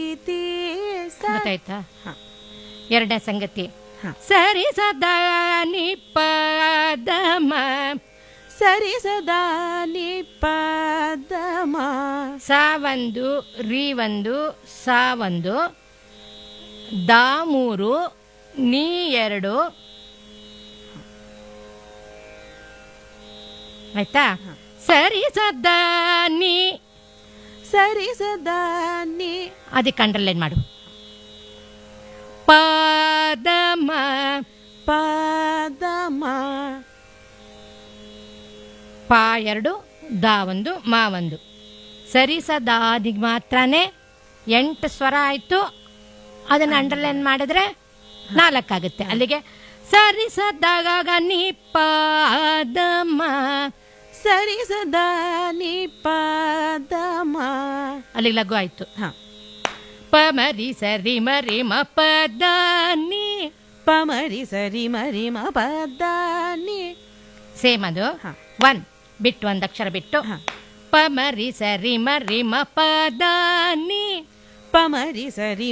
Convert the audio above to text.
ಪ್ರೀತಿ ಸ- ಗೊತ್ತಾಯ್ತಾ ಹ. ಎರಡನೇ ಸಂಗತಿ ಹ. ಸರಿ ಸದಾ ನಿ ಪದ ಮ ಸರಿ ಸದಾ ನಿ ಪದಮ ಸಾ ಒಂದು ರೀ ಒಂದು ಸಾ ಒಂದು ದಾ ಮೂರು ನೀ ಎರಡು ಆಯ್ತಾ ಸರಿ ಸದಾ ನೀ ಸರಿ ಸದಾ ನಿ ಅದಕ್ಕೆ ಅಂಡರ್ಲೈನ್ ಮಾಡು ಪದಮ ಪದಮ ಪಾ ಎರಡು ದಾ ಒಂದು ಮಾ ಒಂದು ಸರಿ ಸದಾದಿಗೆ ಮಾತ್ರನೇ ಎಂಟು ಸ್ವರ ಆಯಿತು ಅದನ್ನು ಅಂಡರ್ಲೈನ್ ಮಾಡಿದ್ರೆ ನಾಲ್ಕಾಗುತ್ತೆ ಅಲ್ಲಿಗೆ ಸರಿ ಸದಾಗ ನಿ ಪಾದಮ ಸರಿ ಸದಾ ನಿ ಪದಮ ಅಲ್ಲಿಗೆ ಲಘು ಆಯಿತು ಹ ಪ ಮರಿ ಸರಿ ಮರಿ ಮ ಪದ ನಿ ಪಮರಿ ಸರಿ ಮರಿ ಮ ಪದ ನಿ ಸೇಮ್ ಅದು ಹ. ಒನ್ ಬಿಟ್ಟು ಒಂದು ಅಕ್ಷರ ಬಿಟ್ಟು ಹ. ಪ ಮರಿ ಸರಿ ಮರಿ ಮ ಪದ ನಿ ಪಮರಿ ಸರಿ